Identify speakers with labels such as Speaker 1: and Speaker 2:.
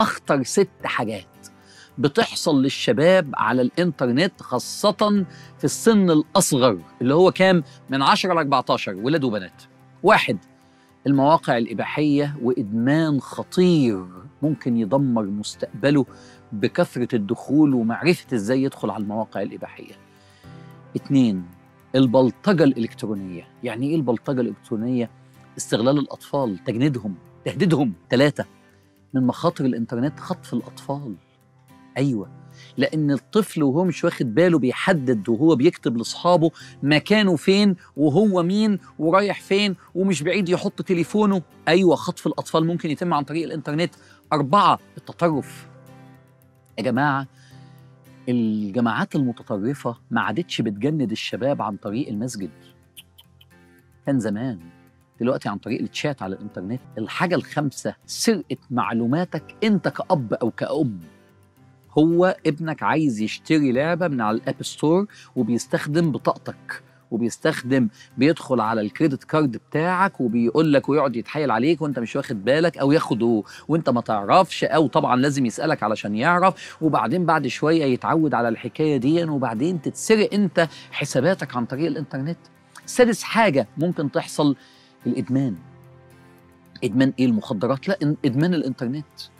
Speaker 1: اخطر ست حاجات بتحصل للشباب على الانترنت خاصة في السن الأصغر اللي هو كام من 10 ل 14 ولاد وبنات واحد المواقع الإباحية وإدمان خطير ممكن يدمر مستقبله بكثرة الدخول ومعرفة إزاي يدخل على المواقع الإباحية اتنين البلطجة الإلكترونية يعني إيه البلطجة الإلكترونية؟ استغلال الأطفال تجنيدهم تهديدهم ثلاثة من مخاطر الإنترنت خطف الأطفال أيوة لأن الطفل وهو مش واخد باله بيحدد وهو بيكتب لأصحابه مكانه فين وهو مين ورايح فين ومش بعيد يحط تليفونه أيوة خطف الأطفال ممكن يتم عن طريق الإنترنت أربعة التطرف يا جماعة الجماعات المتطرفة ما عادتش بتجند الشباب عن طريق المسجد كان زمان دلوقتي عن طريق التشات على الانترنت الحاجة الخامسة سرقة معلوماتك انت كأب أو كأم هو ابنك عايز يشتري لعبة من على الاب ستور وبيستخدم بطاقتك وبيستخدم بيدخل على الكريدت كارد بتاعك وبيقول لك ويقعد يتحايل عليك وانت مش واخد بالك او ياخده وانت ما تعرفش او طبعا لازم يسالك علشان يعرف وبعدين بعد شويه يتعود على الحكايه دي وبعدين تتسرق انت حساباتك عن طريق الانترنت سادس حاجه ممكن تحصل الادمان ادمان ايه المخدرات لا ادمان الانترنت